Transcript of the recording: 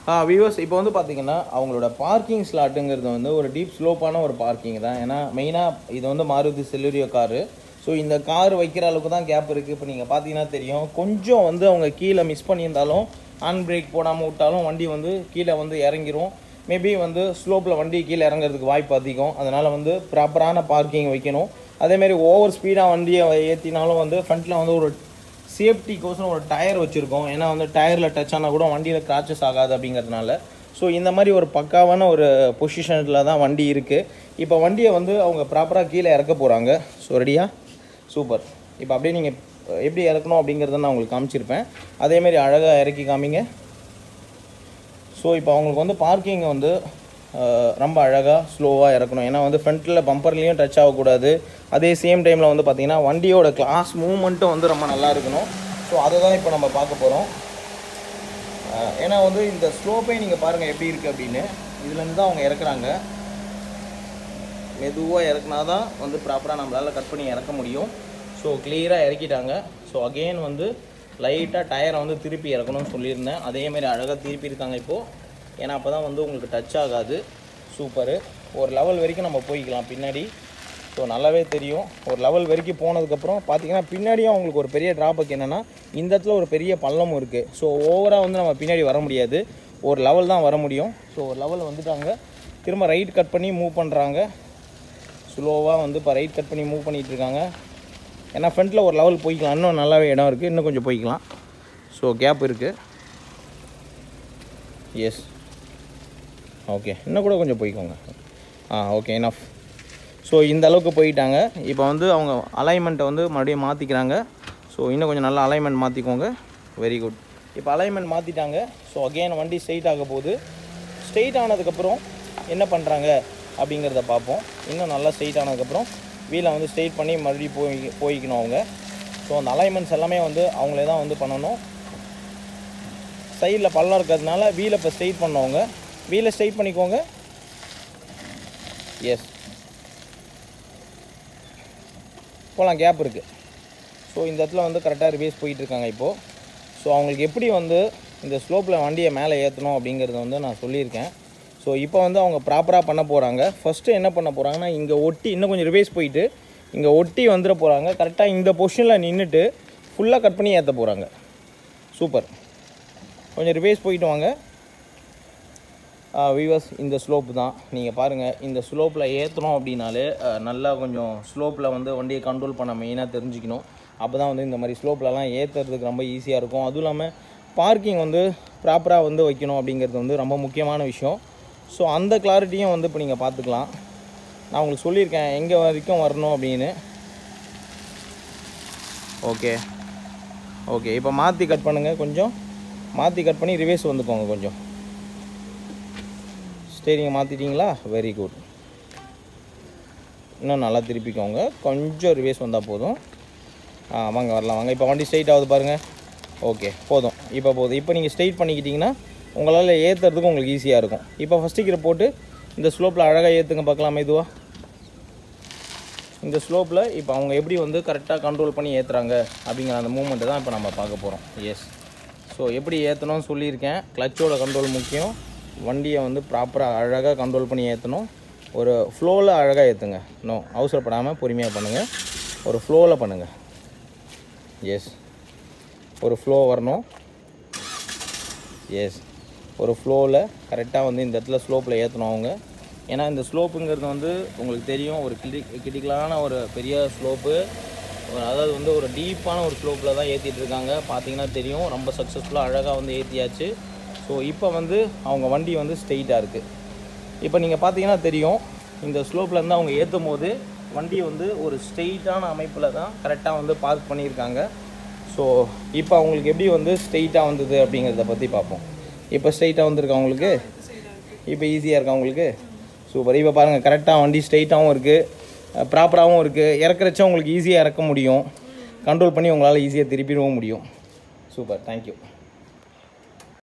viewers இப்போ வந்து பார்த்தீங்கன்னா அவங்களோட பார்க்கிங் ஸ்லாட்டுங்கிறது வந்து ஒரு டீப் ஸ்லோப்பான ஒரு பார்க்கிங் தான் ஏன்னா மெயினாக இது வந்து மாருதி செல்லுரியோ காரு ஸோ இந்த கார் வைக்கிற அளவுக்கு தான் கேப் இருக்குது இப்போ நீங்கள் பார்த்தீங்கன்னா தெரியும் கொஞ்சம் வந்து அவங்க கீழே மிஸ் பண்ணியிருந்தாலும் ஆன் பிரேக் போடாமல் விட்டாலும் வண்டி வந்து கீழே வந்து இறங்கிரும் மேபி வந்து ஸ்லோப்பில் வண்டி கீழே இறங்குறதுக்கு வாய்ப்பு அதிகம் அதனால் வந்து ப்ராப்பரான பார்க்கிங் வைக்கணும் அதேமாரி ஓவர் ஸ்பீடாக வண்டியை ஏற்றினாலும் வந்து ஃப்ரண்ட்டில் வந்து ஒரு சேஃப்டிக்கோசரம் ஒரு டயர் வச்சுருக்கோம் ஏன்னா வந்து டயரில் டச் ஆனால் கூட வண்டியில் கிராச்சஸ் ஆகாது அப்படிங்கிறதுனால ஸோ இந்த மாதிரி ஒரு பக்காவான ஒரு பொசிஷனில் தான் வண்டி இருக்குது இப்போ வண்டியை வந்து அவங்க ப்ராப்பராக கீழே இறக்க போகிறாங்க ஸோ ரெடியா சூப்பர் இப்போ அப்படியே நீங்கள் எப்படி இறக்கணும் அப்படிங்கிறத நான் உங்களுக்கு காமிச்சிருப்பேன் அதேமாரி அழகாக இறக்கி காமிங்க ஸோ இப்போ அவங்களுக்கு வந்து பார்க்கிங் வந்து அஹ், ரொம்ப அழகாக ஸ்லோவாக இறக்கணும் ஏன்னா வந்து ஃப்ரண்ட்டில் பம்பர்லேயும் டச் ஆகக்கூடாது அதே சேம் டைமில் வந்து பார்த்திங்கன்னா வண்டியோட கிளாஸ் மூவ்மெண்ட்டும் வந்து ரொம்ப நல்லா இருக்கணும் ஸோ அதை தான் இப்போ நம்ம பார்க்க போகிறோம் ஏன்னா வந்து இந்த ஸ்லோப்பே நீங்கள் பாருங்கள் எப்படி இருக்குது அப்படின்னு இதுலேருந்து தான் அவங்க இறக்குறாங்க மெதுவாக இறக்குனா தான் வந்து ப்ராப்பராக நம்மளால் கட் பண்ணி இறக்க முடியும் ஸோ கிளியராக இறக்கிட்டாங்க ஸோ அகெயின் வந்து லைட்டாக டயரை வந்து திருப்பி இறக்கணும்னு சொல்லியிருந்தேன் அதேமாரி அழகாக திருப்பி இருக்காங்க இப்போது ஏன்னா அப்போ தான் வந்து உங்களுக்கு டச் ஆகாது சூப்பரு ஒரு லெவல் வரைக்கும் நம்ம போய்க்கலாம் பின்னாடி ஸோ நல்லாவே தெரியும் ஒரு லெவல் வரைக்கும் போனதுக்கப்புறம் பார்த்தீங்கன்னா பின்னாடியும் அவங்களுக்கு ஒரு பெரிய ட்ராபக் என்னென்னா இந்த இடத்துல ஒரு பெரிய பள்ளமும் இருக்குது ஸோ ஓவராக வந்து நம்ம பின்னாடி வர முடியாது ஒரு லெவல் தான் வர முடியும் ஸோ ஒரு லெவல் வந்துட்டாங்க திரும்ப ரைட் கட் பண்ணி மூவ் பண்ணுறாங்க ஸ்லோவாக வந்து இப்போ ரைட் கட் பண்ணி மூவ் பண்ணிகிட்டு இருக்காங்க ஏன்னா ஃப்ரண்ட்டில் ஒரு லெவல் போய்க்கலாம் இன்னும் நல்லாவே இடம் இருக்குது இன்னும் கொஞ்சம் போய்க்கலாம் ஸோ கேப் இருக்குது எஸ் ஓகே இன்னும் கூட கொஞ்சம் போய்க்கோங்க ஆ ஓகே enough ஸோ இந்த அளவுக்கு போயிட்டாங்க இப்போ வந்து அவங்க அலைன்மெண்ட்டை வந்து மறுபடியும் மாற்றிக்கிறாங்க ஸோ இன்னும் கொஞ்சம் நல்லா அலைன்மெண்ட் மாற்றிக்கோங்க வெரி குட் இப்போ அலைன்மெண்ட் மாற்றிட்டாங்க ஸோ அகெயின் வண்டி ஸ்ட்ரைட் ஆக போகுது ஸ்ட்ரெயிட் ஆனதுக்கப்புறம் என்ன பண்ணுறாங்க அப்படிங்கிறத பார்ப்போம் இன்னும் நல்லா ஸ்ட்ரெயிட் ஆனதுக்கப்புறம் வீலை வந்து ஸ்ட்ரெயிட் பண்ணி மறுபடியும் போய் போய்க்கணும் அவங்க ஸோ அந்த அலைன்மெண்ட்ஸ் எல்லாமே வந்து அவங்களே தான் வந்து பண்ணணும் சைடில் பள்ளம் இருக்கிறதுனால வீலை இப்போ ஸ்ட்ரெயிட் பண்ணவங்க வீலை ஸ்ட்ரெயிட் பண்ணிக்கோங்க எஸ் போகலாம் கேப் இருக்குது ஸோ இந்த இடத்துல வந்து கரெக்டாக ரிவேஸ் போயிட்டு இருக்காங்க இப்போது ஸோ அவங்களுக்கு எப்படி வந்து இந்த ஸ்லோப்பில் வண்டியை மேலே ஏற்றணும் அப்படிங்கிறத வந்து நான் சொல்லியிருக்கேன் ஸோ இப்போ வந்து அவங்க ப்ராப்பராக பண்ண போகிறாங்க ஃபஸ்ட்டு என்ன பண்ண போகிறாங்கன்னா இங்கே ஒட்டி இன்னும் கொஞ்சம் ரிவேஸ் போயிட்டு இங்கே ஒட்டி வந்துட போகிறாங்க கரெக்டாக இந்த பொசிஷனில் நின்றுட்டு ஃபுல்லாக கட் பண்ணி ஏற்ற போகிறாங்க சூப்பர் கொஞ்சம் ரிவேஸ் போயிட்டு வாங்க வியூவர்ஸ் இந்த ஸ்லோப் தான் நீங்கள் பாருங்கள் இந்த ஸ்லோப்பில் ஏற்றணும் அப்படின்னாலே அஹ், நல்லா கொஞ்சம் ஸ்லோப்பில் வந்து வண்டியை கண்ட்ரோல் பண்ண மெயினாக தெரிஞ்சுக்கணும் அப்போ தான் வந்து இந்த மாதிரி ஸ்லோப்லலாம் ஏற்றுறதுக்கு ரொம்ப ஈஸியாக இருக்கும் அதுவும் இல்லாமல் பார்க்கிங் வந்து ப்ராப்பராக வந்து வைக்கணும் அப்படிங்கிறது வந்து ரொம்ப முக்கியமான விஷயம் ஸோ அந்த கிளாரிட்டியும் வந்து இப்போ நீங்கள் பார்த்துக்கலாம் நான் உங்களுக்கு சொல்லியிருக்கேன் எங்கே வரைக்கும் வரணும் அப்படின்னு ஓகே ஓகே இப்போ மாற்றி கட் பண்ணுங்கள் கொஞ்சம் மாற்றி கட் பண்ணி ரிவேஸ் வந்துக்கோங்க கொஞ்சம் ஸ்டேரிங்கை மாற்றிட்டீங்களா வெரி குட் இன்னும் நல்லா திருப்பிக்கோங்க கொஞ்சம் ரிவேஸ் வந்தால் போதும் ஆ வாங்க வரலாம் வாங்க இப்போ வண்டி ஸ்ட்ரைட் ஆகுது பாருங்கள் ஓகே போதும் இப்போ போதும் இப்போ நீங்கள் ஸ்ட்ரைட் பண்ணிக்கிட்டிங்கன்னா உங்களால் ஏற்றுறதுக்கு உங்களுக்கு ஈஸியாக இருக்கும் இப்போ ஃபஸ்ட்டு கீரை போட்டு இந்த ஸ்லோப்பில் அழகாக ஏற்றுங்க பார்க்கலாம் மெதுவாக இந்த ஸ்லோப்பில் இப்போ அவங்க எப்படி வந்து கரெக்டாக கண்ட்ரோல் பண்ணி ஏற்றுறாங்க அப்படிங்கிற அந்த மூமெண்ட்டை தான் இப்போ நம்ம பார்க்க போகிறோம் எஸ் ஸோ எப்படி ஏற்றணும்னு சொல்லியிருக்கேன் கிளச்சோட கண்ட்ரோல் முக்கியம் வண்டியை வந்து ப்ராப்பராக அழகாக கண்ட்ரோல் பண்ணி ஏற்றணும் ஒரு ஃப்ளோவில் அழகாக ஏற்றுங்க நோ அவசரப்படாமல் பொறுமையாக பண்ணுங்கள் ஒரு ஃப்ளோவில் பண்ணுங்கள் எஸ் ஒரு ஃப்ளோ வரணும் எஸ் ஒரு ஃப்ளோவில் கரெக்டாக வந்து இந்த இடத்துல ஸ்லோப்பில் ஏற்றணும் அவங்க ஏன்னா இந்த ஸ்லோப்புங்கிறது வந்து உங்களுக்கு தெரியும் ஒரு கிரி கிரிட்டிக்கலான ஒரு பெரிய ஸ்லோப்பு அதாவது வந்து ஒரு டீப்பான ஒரு ஸ்லோப்பில் தான் ஏற்றிட்டு இருக்காங்க பார்த்தீங்கன்னா தெரியும் ரொம்ப சக்ஸஸ்ஃபுல்லாக அழகாக வந்து ஏற்றியாச்சு ஸோ இப்போ வந்து அவங்க வண்டி வந்து ஸ்ட்ரெயிட்டாக இருக்குது இப்போ நீங்கள் பார்த்தீங்கன்னா தெரியும் இந்த ஸ்லோப்பில் இருந்து அவங்க ஏற்றும் போது வண்டி வந்து ஒரு ஸ்ட்ரெயிட்டான அமைப்பில் தான் கரெக்டாக வந்து பார்க் பண்ணியிருக்காங்க ஸோ இப்போ அவங்களுக்கு எப்படி வந்து ஸ்ட்ரெயிட்டாக வந்தது அப்படிங்கிறத பற்றி பார்ப்போம் இப்போ ஸ்ட்ரெயிட்டாக வந்திருக்கா உங்களுக்கு இப்போ ஈஸியாக இருக்கா உங்களுக்கு சூப்பர் இப்போ பாருங்கள் கரெக்டாக வண்டி ஸ்ட்ரெயிட்டாகவும் இருக்குது ப்ராப்பராகவும் இருக்குது இறக்குறச்சா உங்களுக்கு ஈஸியாக இறக்க முடியும் கண்ட்ரோல் பண்ணி உங்களால் ஈஸியாக திருப்பிடவும் முடியும் சூப்பர் தேங்க்யூ